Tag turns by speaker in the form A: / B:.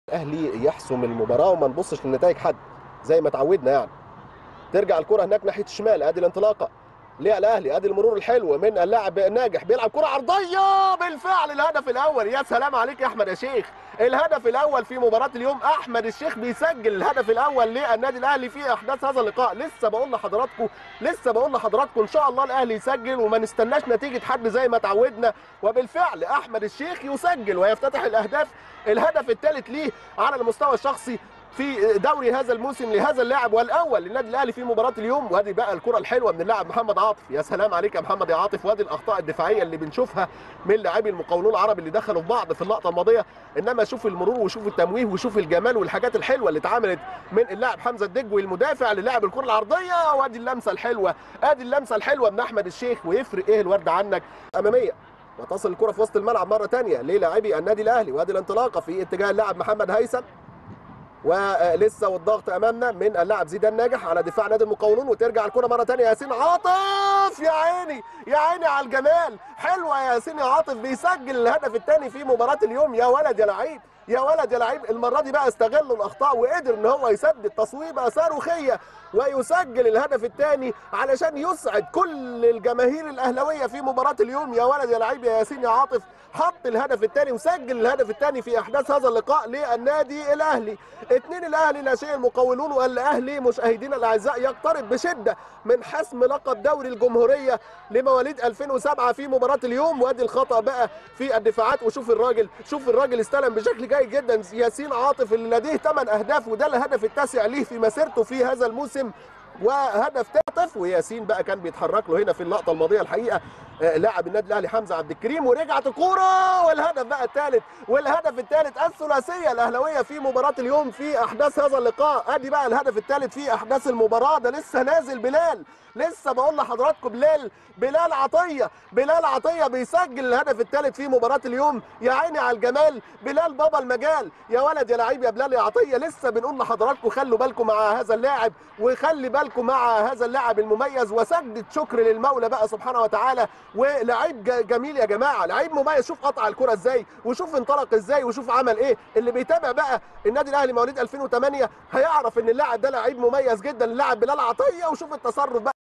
A: الاهلي يحسم المباراه وما نبصش لنتائج حد زي ما اتعودنا يعني ترجع الكره هناك ناحيه الشمال ادي الانطلاقه ليه الاهلي ادي المرور الحلو من اللاعب ناجح بيلعب كره عرضيه بالفعل الهدف الاول يا سلام عليك يا احمد يا شيخ الهدف الاول في مباراه اليوم احمد الشيخ بيسجل الهدف الاول للنادي الاهلي في احداث هذا اللقاء لسه بقول لحضراتكم لسه بقول لحضراتكم ان شاء الله الاهلي يسجل وما نستناش نتيجه حد زي ما اتعودنا وبالفعل احمد الشيخ يسجل ويفتتح الاهداف الهدف الثالث ليه على المستوى الشخصي في دوري هذا الموسم لهذا اللاعب والاول للنادي الاهلي في مباراه اليوم وادي بقى الكره الحلوه من اللاعب محمد عاطف يا سلام عليك يا محمد يا عاطف وادي الاخطاء الدفاعيه اللي بنشوفها من لاعبي المقاولون العرب اللي دخلوا في بعض في اللقطه الماضيه انما شوف المرور وشوف التمويه وشوف الجمال والحاجات الحلوه اللي اتعملت من اللاعب حمزه الدجوي المدافع للاعب الكره العرضيه وادي اللمسه الحلوه ادي اللمسه الحلوه من احمد الشيخ ويفرق ايه الورد عنك اماميه وتصل الكره في وسط الملعب مره ثانيه للاعبي النادي الاهلي وادي الانطلاقه في اتجاه اللاعب محمد هيثم ولسه والضغط امامنا من اللاعب زيدان ناجح على دفاع نادي المقاولون وترجع الكره مره ثانيه ياسين عاطف يا عيني يا عيني على الجمال حلوه يا ياسين يا عاطف بيسجل الهدف الثاني في مباراه اليوم يا ولد يا لعيب يا ولد يا لعيب المره دي بقى استغل الاخطاء وقدر ان هو يسدد تصويبه صاروخيه ويسجل الهدف الثاني علشان يسعد كل الجماهير الاهلاويه في مباراه اليوم يا ولد يا لعيب يا ياسين يا عاطف حط الهدف الثاني وسجل الهدف الثاني في احداث هذا اللقاء للنادي الاهلي اثنين الاهلي ناشئ المقاولون والاهلي مشاهدينا الاعزاء يقترب بشده من حسم لقب دوري الجمهوريه لمواليد 2007 في مباراه اليوم وادي الخطا بقى في الدفاعات وشوف الراجل شوف الراجل استلم بشكل جيد جدا ياسين عاطف اللي لديه 8 اهداف وده الهدف التاسع ليه في مسيرته في هذا الموسم وهدف تهدف وياسين بقى كان بيتحرك له هنا في اللقطه الماضيه الحقيقه لاعب النادي الاهلي حمزه عبد الكريم ورجعت الكوره والهدف بقى الثالث والهدف الثالث الثلاثيه الاهلاويه في مباراه اليوم في احداث هذا اللقاء ادي بقى الهدف الثالث في احداث المباراه ده لسه نازل بلال لسه بقول لحضراتكم بلال بلال عطيه بلال عطيه بيسجل الهدف الثالث في مباراه اليوم يا عيني على الجمال بلال بابا المجال يا ولد يا لعيب يا بلال يا عطيه لسه بنقول لحضراتكم خلوا بالكم مع هذا اللاعب وخلي بالكم مع هذا اللاعب المميز وسجدة شكر للمولى بقى سبحانه وتعالى ولعيب جميل يا جماعه لعيب مميز شوف قطع الكره ازاي وشوف انطلق ازاي وشوف عمل ايه اللي بيتابع بقى النادي الاهلي مواليد 2008 هيعرف ان اللاعب ده لعيب مميز جدا اللاعب بلال عطيه وشوف التصرف بقى